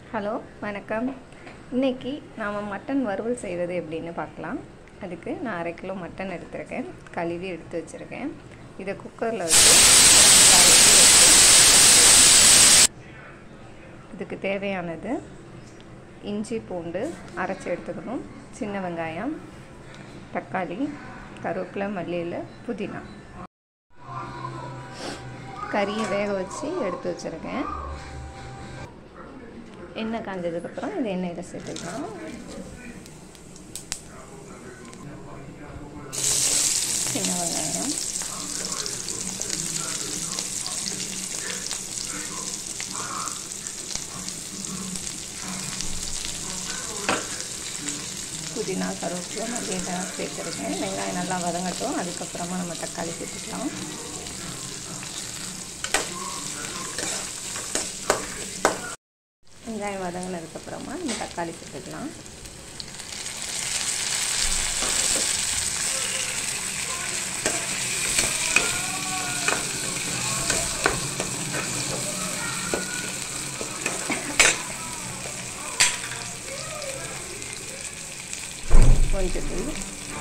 hello வணக்கம் இன்னைக்கு நாம் மட்டன் வறுவல் செய்வது எப்படின்னு பார்க்கலாம் அதுக்கு நான் அரை கிலோ மட்டன் எடுத்திருக்கேன் கழுவி எடுத்து வச்சுருக்கேன் இதை குக்கரில் வச்சு ஒரு அஞ்சு ஆறு விசில் வச்சு இதுக்கு தேவையானது இஞ்சி பூண்டு அரைச்சி எடுத்துக்கணும் சின்ன வெங்காயம் தக்காளி கருவேப்பிலை மல்லியில் புதினா கறியை வேக வச்சு எடுத்து வச்சுருக்கேன் எண்ணெய் காஞ்சதுக்கப்புறம் இது எண்ணெயில் சேர்த்துக்கலாம் சின்ன வெங்காயம் புதினா கருவேப்பிலை மல்லியெல்லாம் சேர்த்துருக்கேன் வெங்காயம் நல்லா வதங்கட்டும் அதுக்கப்புறமா நம்ம தக்காளி சேர்த்துக்கலாம் வெங்காயம் வதங்கினதுக்கப்புறமா நம்ம தக்காளி சேர்த்துக்கலாம் கொஞ்சம்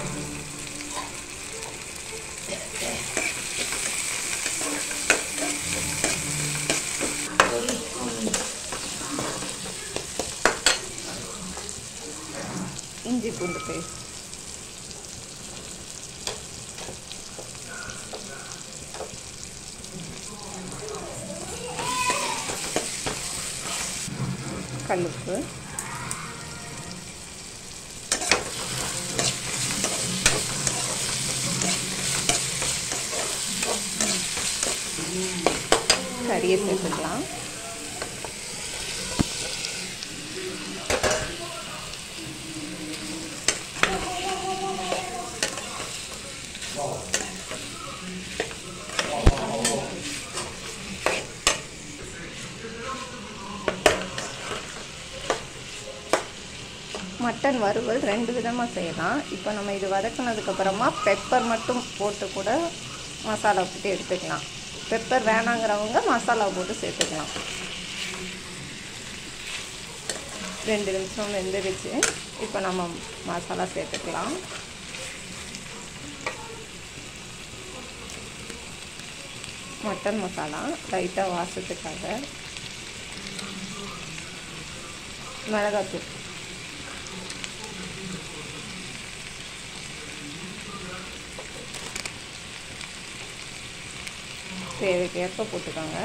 இஞ்சி பூண்டு பேஸ்ட் கல்லுப்பு கறியை சேர்த்துக்கலாம் மட்டன் வறுவல் ரெண்டு விதமாக செய்யலாம் இப்போ நம்ம இது வதக்கினதுக்கப்புறமா பெப்பர் மட்டும் போட்டு கூட மசாலா போட்டு எடுத்துக்கலாம் பெப்பர் வேணாங்கிறவங்க மசாலா போட்டு சேர்த்துக்கலாம் ரெண்டு நிமிஷம் வெந்துடுச்சு இப்போ நம்ம மசாலா சேர்த்துக்கலாம் மட்டன் மசாலா லைட்டாக வாசத்துக்காக மிளகாத்தூள் தேவைக்கேற்ப போட்டுக்கோங்க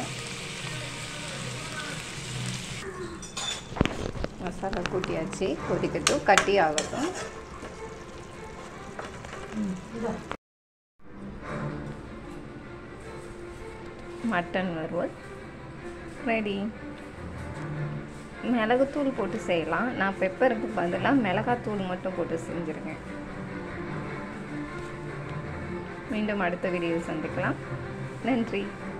மசாலா கூட்டியாச்சு கொதிக்கட்டும் கட்டி ஆகட்டும் மட்டன் வறுவல் ரெடி மிளகுத்தூள் போட்டு செய்யலாம் நான் பெப்பருக்கு பதிலாக மிளகாத்தூள் மட்டும் போட்டு செஞ்சுருக்கேன் மீண்டும் அடுத்த வீடியோ சந்திக்கலாம் நன்றி